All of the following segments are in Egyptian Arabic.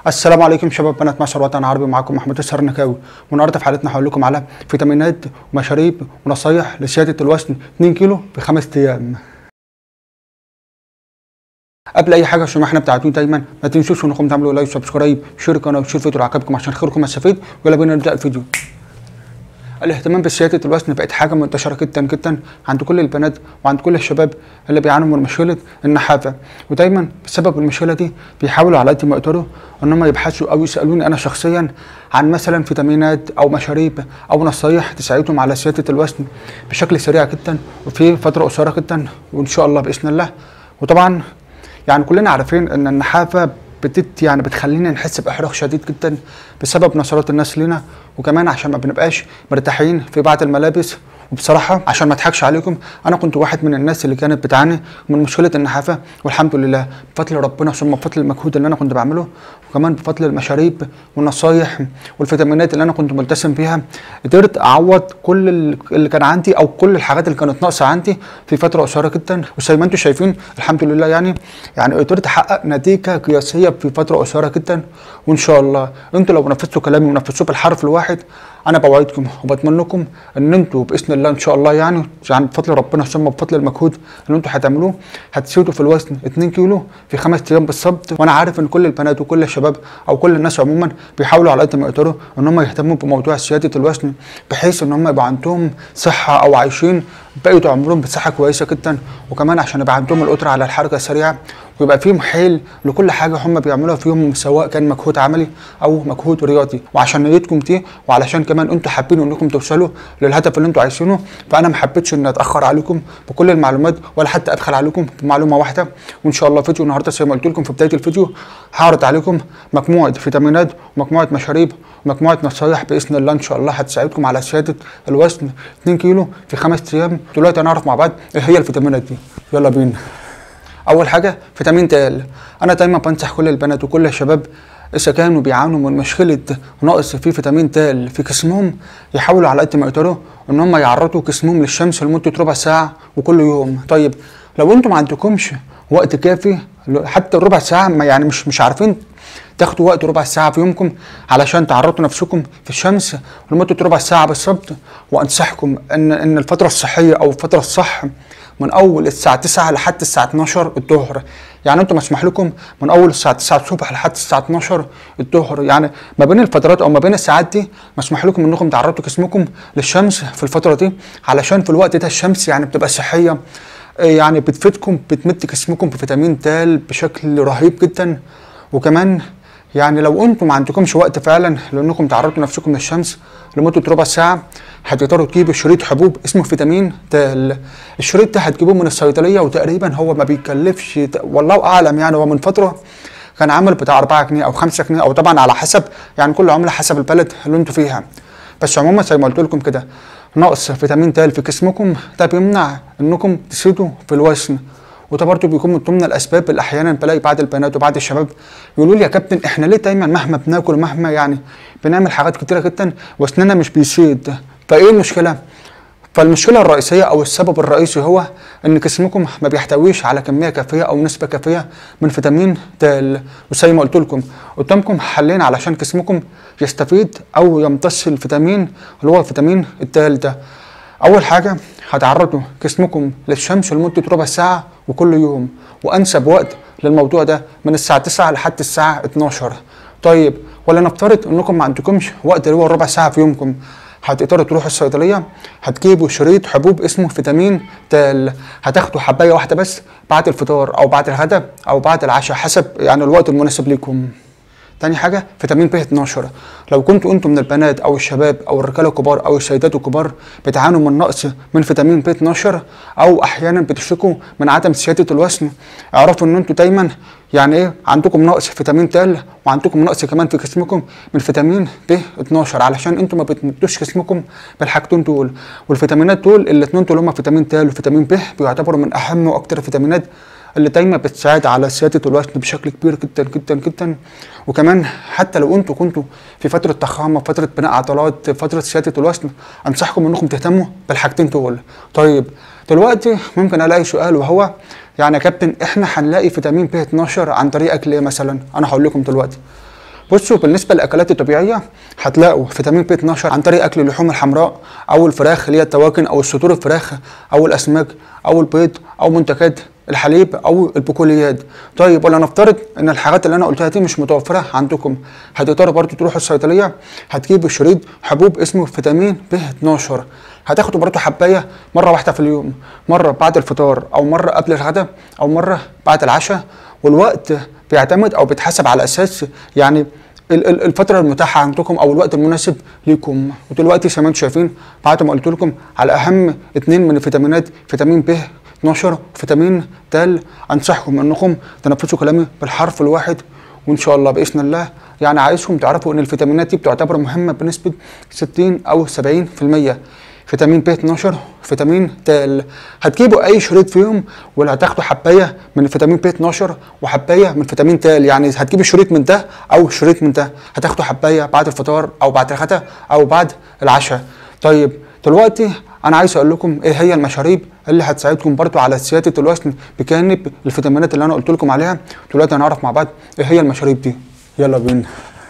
السلام عليكم شباب بنات مصر وطن عربي معاكم محمود السرنكاوي والنهارده في حلقتنا هقول لكم على فيتامينات ومشاريب ونصايح لزياده الوزن 2 كيلو في خمس ايام قبل اي حاجه عشان احنا بتاعتين دايما ما تنسوش انكم تعملوا لايك وسبسكرايب شير القناه وشير الفيديو لعقابكم عشان خيركم استفيد ويلا بينا نبدا الفيديو الاهتمام بزياده الوزن بقت حاجه منتشره جدا جدا عند كل البنات وعند كل الشباب اللي بيعانوا من مشكله النحافه ودايما بسبب المشكله دي بيحاولوا على قد ما يقدروا ان هم يبحثوا او يسالوني انا شخصيا عن مثلا فيتامينات او مشاريب او نصايح تساعدهم على زياده الوزن بشكل سريع جدا وفي فتره قصيره جدا وان شاء الله باذن الله وطبعا يعني كلنا عارفين ان النحافه بتت يعني بتخلينا نحس باحراج شديد جدا بسبب نظرات الناس لينا وكمان عشان ما بنبقاش مرتاحين في بعض الملابس وبصراحه عشان ما اضحكش عليكم انا كنت واحد من الناس اللي كانت بتعاني من مشكله النحافه والحمد لله بفضل ربنا ثم بفضل المجهود اللي انا كنت بعمله وكمان بفضل المشاريب والنصايح والفيتامينات اللي انا كنت ملتزم بيها قدرت اعوض كل اللي كان عندي او كل الحاجات اللي كانت ناقصه عندي في فتره قصيره جدا وزي ما انتم شايفين الحمد لله يعني يعني قدرت احقق نتيجه قياسيه في فتره قصيره جدا وان شاء الله انتوا لو نفذتوا كلامي ونفذتوه بالحرف الواحد انا بوعدكم وبتمنى لكم ان انتوا باذن الله ان شاء الله يعني يعني بفضل ربنا ثم بفضل المجهود اللي انتوا هتعملوه هتزيدوا في الوزن 2 كيلو في خمس ايام بالظبط وانا عارف ان كل البنات وكل الشباب او كل الناس عموما بيحاولوا على قد ما يقدروا ان هم يهتموا بموضوع زياده الوزن بحيث ان هم يبقى عندهم صحه او عايشين بقية عمرهم بصحة كويسة جدا وكمان عشان يبقى عندهم القدرة على الحركة السريعة ويبقى فيهم حيل لكل حاجة هم بيعملوها في يومهم سواء كان مجهود عملي أو مجهود رياضي وعشان نيتكم دي وعلشان كمان انتوا حابين انكم توصلوا للهدف اللي انتوا عايزينه فأنا ما حبيتش إن أتأخر عليكم بكل المعلومات ولا حتى أبخل عليكم بمعلومة واحدة وإن شاء الله فيديو النهاردة زي ما قلت لكم في بداية الفيديو هعرض عليكم مجموعة فيتامينات ومجموعة مشاريب ومجموعة نصايح بإذن الله إن شاء الله هتساعدكم على زيادة الوزن 2 كيلو في خمس أيام دلوقتي هنعرف مع بعض ايه هي الفيتامينات دي يلا بينا اول حاجه فيتامين د انا دايما بنصح كل البنات وكل الشباب اذا كانوا بيعانوا من مشكله نقص في فيتامين د في جسمهم يحاولوا على قد ما يقدروا ان هم يعرضوا جسمهم للشمس لمده ربع ساعه وكل يوم طيب لو انتم ما عندكمش وقت كافي حتى ربع ساعه ما يعني مش مش عارفين تاخدوا وقت ربع ساعة في يومكم علشان تعرضوا نفسكم في الشمس لمدة ربع ساعة بالظبط وأنصحكم إن إن الفترة الصحية أو الفترة الصح من أول الساعة 9 لحد الساعة 12 الظهر يعني أنتم مسموح لكم من أول الساعة 9 الصبح لحد الساعة 12 الظهر يعني ما بين الفترات أو ما بين الساعات دي مسموح لكم إنكم تعرضوا جسمكم للشمس في الفترة دي علشان في الوقت ده الشمس يعني بتبقى صحية يعني بتفيدكم بتمد جسمكم بفيتامين د بشكل رهيب جدا وكمان يعني لو انتم ما عندكمش وقت فعلا لانكم تعرضوا نفسكم للشمس لمده ربع ساعه هتقدروا تجيبوا شريط حبوب اسمه فيتامين د الشريط ده هتجيبوه من الصيدليه وتقريبا هو ما بيكلفش والله اعلم يعني هو من فتره كان عامل بتاع 4 جنيه او 5 جنيه او طبعا على حسب يعني كل عمله حسب البلد اللي انتوا فيها بس عموما زي ما قلت لكم كده نقص فيتامين د في جسمكم ده بيمنع انكم تزيدوا في الوزن وده برضه بيكون من ضمن الاسباب اللي احيانا بلاقي بعض البنات وبعض الشباب يقولوا لي يا كابتن احنا ليه دايما مهما بناكل مهما يعني بنعمل حاجات كتيره جدا واسناننا مش بيزيد فايه المشكله؟ فالمشكله الرئيسيه او السبب الرئيسي هو ان جسمكم ما بيحتويش على كميه كافيه او نسبه كافيه من فيتامين د وزي ما قلت لكم قدامكم حلين علشان جسمكم يستفيد او يمتص الفيتامين اللي هو فيتامين الد ده اول حاجه هتعرضوا جسمكم للشمس لمده ربع ساعه وكل يوم وانسب وقت للموضوع ده من الساعه 9 لحد الساعه 12 طيب ولا نفترض انكم ما عندكمش وقت اللي هو ربع ساعه في يومكم هتقدروا تروحوا الصيدليه هتجيبوا شريط حبوب اسمه فيتامين د هتاخدوا حبايه واحده بس بعد الفطار او بعد الغداء او بعد العشاء حسب يعني الوقت المناسب ليكم تاني حاجة فيتامين ب 12 لو كنتوا انتم من البنات او الشباب او الرجاله الكبار او السيدات الكبار بتعانوا من نقص من فيتامين ب 12 او احيانا بتشتكوا من عدم زياده الوزن اعرفوا ان انتوا دايما يعني ايه عندكم نقص فيتامين د وعندكم نقص كمان في جسمكم من فيتامين ب 12 علشان انتوا ما بتمدوش جسمكم بالحاجتين دول والفيتامينات دول الاثنين دول هم فيتامين د وفيتامين ب بيعتبروا من اهم واكثر الفيتامينات اللي دايما بتساعد على زياده الوزن بشكل كبير جدا جدا جدا وكمان حتى لو انتوا كنتوا في فتره ضخامه فتره بناء عضلات فتره زياده الوزن انصحكم انكم تهتموا بالحاجتين دول طيب دلوقتي ممكن الاقي سؤال وهو يعني يا كابتن احنا هنلاقي فيتامين ب 12 عن طريق اكل ايه مثلا انا هقول لكم دلوقتي بصوا بالنسبه للاكلات الطبيعيه هتلاقوا فيتامين بي 12 عن طريق اكل اللحوم الحمراء او الفراخ اللي هي الطواجن او الصدور الفراخ او الاسماك او البيض او منتجات الحليب او البقوليات طيب ولا نفترض ان الحاجات اللي انا قلتها دي مش متوفره عندكم هتقدروا برضو تروحوا الصيدليه هتجيبوا شريط حبوب اسمه فيتامين ب 12 هتاخدوا برضو حبايه مره واحده في اليوم مره بعد الفطار او مره قبل الغداء او مره بعد العشاء والوقت بيعتمد او بيتحسب على اساس يعني ال- ال- الفترة المتاحة عندكم أو الوقت المناسب ليكم ودلوقتي زي ما انتم شايفين بعد ما قلت لكم على أهم اتنين من الفيتامينات فيتامين ب 12 وفيتامين د أنصحكم إنكم تنفذوا كلامي بالحرف الواحد وإن شاء الله بإذن الله يعني عايزكم تعرفوا إن الفيتامينات دي بتعتبر مهمة بنسبة 60 أو 70% فيتامين ب 12 فيتامين د هتجيبوا اي شريط فيهم ولا هتاخدوا حبايه من الفيتامين ب 12 وحبايه من فيتامين د يعني هتجيبوا شريط من ده او شريط من ده هتاخدوا حبايه بعد الفطار او بعد الغداء او بعد العشاء طيب دلوقتي انا عايز اقول لكم ايه هي المشاريب اللي هتساعدكم برضو على زياده الوزن بجانب الفيتامينات اللي انا قلت لكم عليها دلوقتي هنعرف مع بعض ايه هي المشاريب دي يلا بينا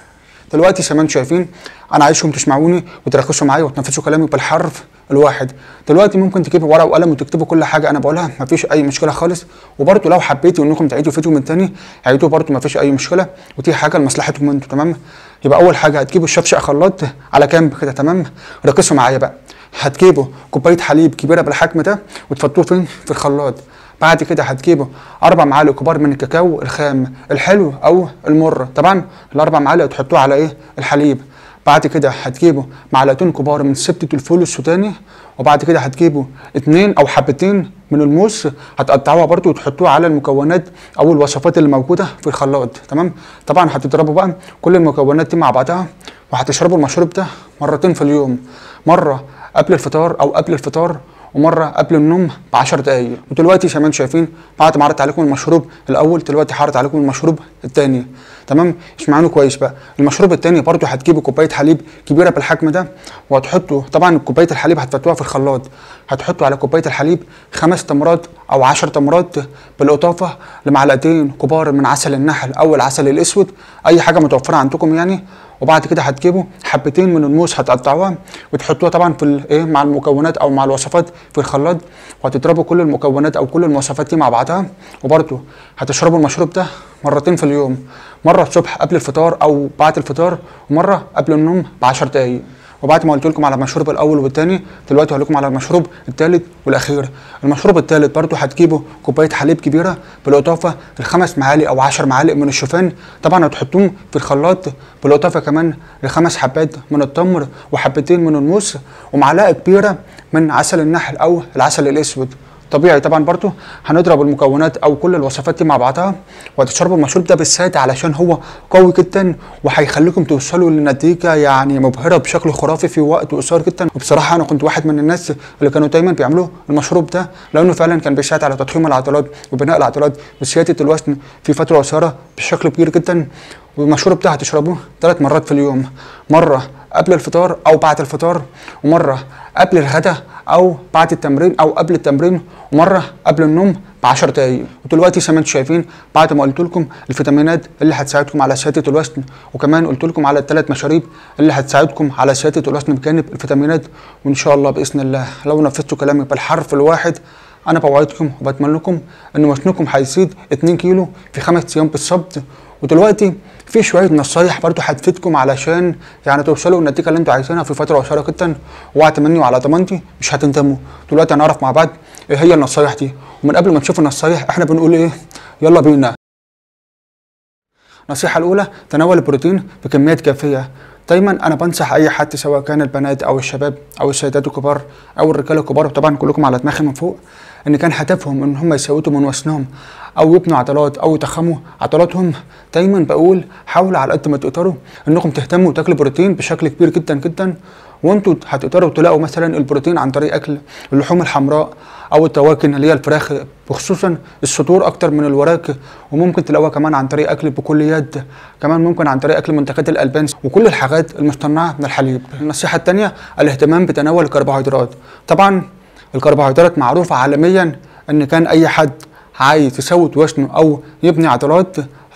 دلوقتي زي ما انتم شايفين انا عايزكم تسمعوني وتركزوا معايا وتنفذوا كلامي بالحرف الواحد دلوقتي ممكن تجيبوا ورقه وقلم وتكتبوا كل حاجه انا بقولها مفيش اي مشكله خالص وبرده لو حبيتوا انكم تعيدوا الفيديو من تاني عيدوه برده مفيش اي مشكله ودي حاجه لمصلحتكم انتوا تمام يبقى اول حاجه هتجيبوا الشفشق خلاط على جنب كده تمام ركزوا معايا بقى هتجيبوا كوبايه حليب كبيره بالحجم ده وتحطوه فين في الخلاط بعد كده هتجيبوا اربع معالق كبار من الكاكاو الخام الحلو او المر طبعا الاربع معالق تحطوه على ايه الحليب بعد كده هتجيبوا معلقتين كبار من سبتة الفول السوداني وبعد كده هتجيبوا اتنين او حبتين من الموس هتقطعوها برضو وتحطوها على المكونات او الوصفات اللي موجوده في الخلاط تمام طبعا هتضربوا بقى كل المكونات دي مع بعضها وهتشربوا المشروب ده مرتين في اليوم مره قبل الفطار او قبل الفطار ومره قبل النوم ب 10 دقائق ودلوقتي زي ما انتم شايفين بعد ما عرضت عليكم المشروب الاول دلوقتي هعرض عليكم المشروب الثاني تمام اسمعوني كويس بقى المشروب الثاني برضو هتجيبوا كوبايه حليب كبيره بالحجم ده وهتحطوا طبعا كوبايه الحليب هتفتوها في الخلاط هتحطوا على كوبايه الحليب خمس تمرات او 10 تمرات بالاضافه لمعلقتين كبار من عسل النحل او العسل الاسود اي حاجه متوفره عندكم يعني وبعد كده هتجيبوا حبتين من الموز هتقطعوها وتحطوها طبعا في الايه مع المكونات او مع الوصفات في الخلاط وهتضربوا كل المكونات او كل المواصفات دي مع بعضها وبرده هتشربوا المشروب ده مرتين في اليوم مره الصبح قبل الفطار او بعد الفطار ومره قبل النوم ب 10 دقائق وبعد ما قلت لكم على المشروب الاول والثاني دلوقتي هقول لكم على المشروب الثالث والاخير المشروب الثالث برضو هتجيبوا كوبايه حليب كبيره بالاضافه لخمس معالق او 10 معالق من الشوفان طبعا هتحطوهم في الخلاط بالاضافه كمان لخمس حبات من التمر وحبتين من الموس ومعلقه كبيره من عسل النحل او العسل الاسود طبيعي طبعا برضو هنضرب المكونات او كل الوصفات دي مع بعضها وهتشربوا المشروب ده بالساده علشان هو قوي جدا وهيخليكم توصلوا لنتيجه يعني مبهره بشكل خرافي في وقت قصير جدا وبصراحه انا كنت واحد من الناس اللي كانوا دايما بيعملوا المشروب ده لانه فعلا كان بيساعد على تضخيم العضلات وبناء العضلات وزياده الوزن في فتره قصيره بشكل كبير جدا والمشروب ده هتشربوه ثلاث مرات في اليوم مره قبل الفطار او بعد الفطار ومره قبل الغداء او بعد التمرين او قبل التمرين ومره قبل النوم ب 10 دقائق ودلوقتي زي ما انتم شايفين بعد ما قلت لكم الفيتامينات اللي هتساعدكم على زياده الوزن وكمان قلت لكم على الثلاث مشاريب اللي هتساعدكم على زياده الوزن بجانب الفيتامينات وان شاء الله باذن الله لو نفذتوا كلامي بالحرف الواحد انا بوعدكم وبتمنى لكم ان وزنكم هيزيد 2 كيلو في خمس ايام بالظبط ودلوقتي في شويه نصايح برضو هتفيدكم علشان يعني توصلوا للنتيجه اللي انتوا عايزينها في فتره قصيره جدا وقت مني وعلى ضمانتي مش هتندموا دلوقتي هنعرف مع بعض ايه هي النصايح دي ومن قبل ما نشوف النصايح احنا بنقول ايه يلا بينا النصيحه الاولى تناول البروتين بكميات كافيه دايما انا بنصح اي حد سواء كان البنات او الشباب او السيدات الكبار او الرجاله الكبار طبعا كلكم على دماغي من فوق ان كان هدفهم ان هم يسوتوا من وزنهم او يبنوا عضلات او يضخموا عضلاتهم دايما بقول حاولوا على قد ما تقدروا انكم تهتموا وتاكلوا بروتين بشكل كبير جدا جدا وانتوا هتقدروا تلاقوا مثلا البروتين عن طريق اكل اللحوم الحمراء او التواكن اللي هي الفراخ وخصوصا الصدور اكتر من الوراك وممكن تلاقوها كمان عن طريق اكل البقوليات كمان ممكن عن طريق اكل منتجات الالبان وكل الحاجات المصنعه من الحليب النصيحه الثانيه الاهتمام بتناول الكربوهيدرات طبعا الكربوهيدرات معروفه عالميا ان كان اي حد عايز يسوت وزنه او يبني عضلات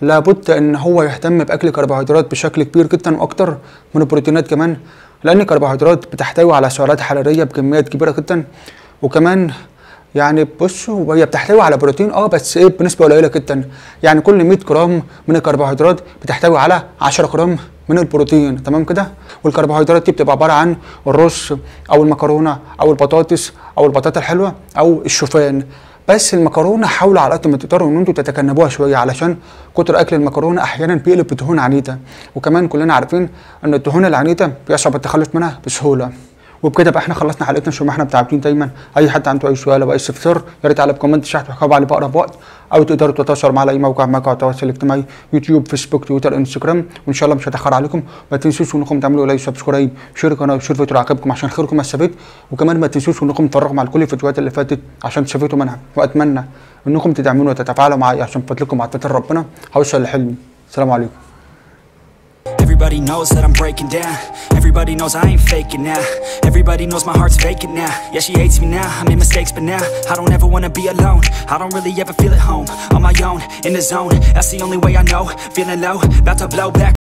لابد ان هو يهتم باكل كربوهيدرات بشكل كبير جدا واكتر من البروتينات كمان لان الكربوهيدرات بتحتوي على سعرات حراريه بكميات كبيره جدا وكمان يعني بصوا هي بتحتوي على بروتين اه بس ايه بنسبه قليله جدا يعني كل 100 جرام من الكربوهيدرات بتحتوي على 10 جرام من البروتين تمام كده والكربوهيدرات دي بتبقى عباره عن الرز او المكرونه او البطاطس او البطاطا الحلوه او الشوفان بس المكرونه حاولوا على قد ما تقدروا ان انتوا تتجنبوها شويه علشان كتر اكل المكرونه احيانا بيقلب بدهون عنيده وكمان كلنا عارفين ان الدهون العنيده بيصعب التخلص منها بسهوله وبكده بقى احنا خلصنا حلقتنا شو ما احنا متعودين دايما اي حد عنده اي سؤال او اي استفسار يا ريت على بكومنت تحت وحكوا عليه باقرب وقت او تقدروا تتواصلوا معايا على اي موقع مواقع التواصل الاجتماعي يوتيوب فيسبوك تويتر انستجرام وان شاء الله مش هتاخر عليكم ما تنسوش انكم تعملوا لايك سبسكرايب شير القناه وشير فيديو عجبكم عشان خيركم استفيد وكمان ما تنسوش انكم تتفرجوا على كل الفيديوهات اللي فاتت عشان تستفيدوا منها واتمنى انكم تدعموني وتتفاعلوا معايا عشان فضلكم على فضل ربنا هوصل لحلمي السلام عليكم Everybody knows that I'm breaking down Everybody knows I ain't faking now Everybody knows my heart's vacant now Yeah, she hates me now, I made mistakes but now I don't ever wanna be alone I don't really ever feel at home On my own, in the zone That's the only way I know Feeling low, about to blow back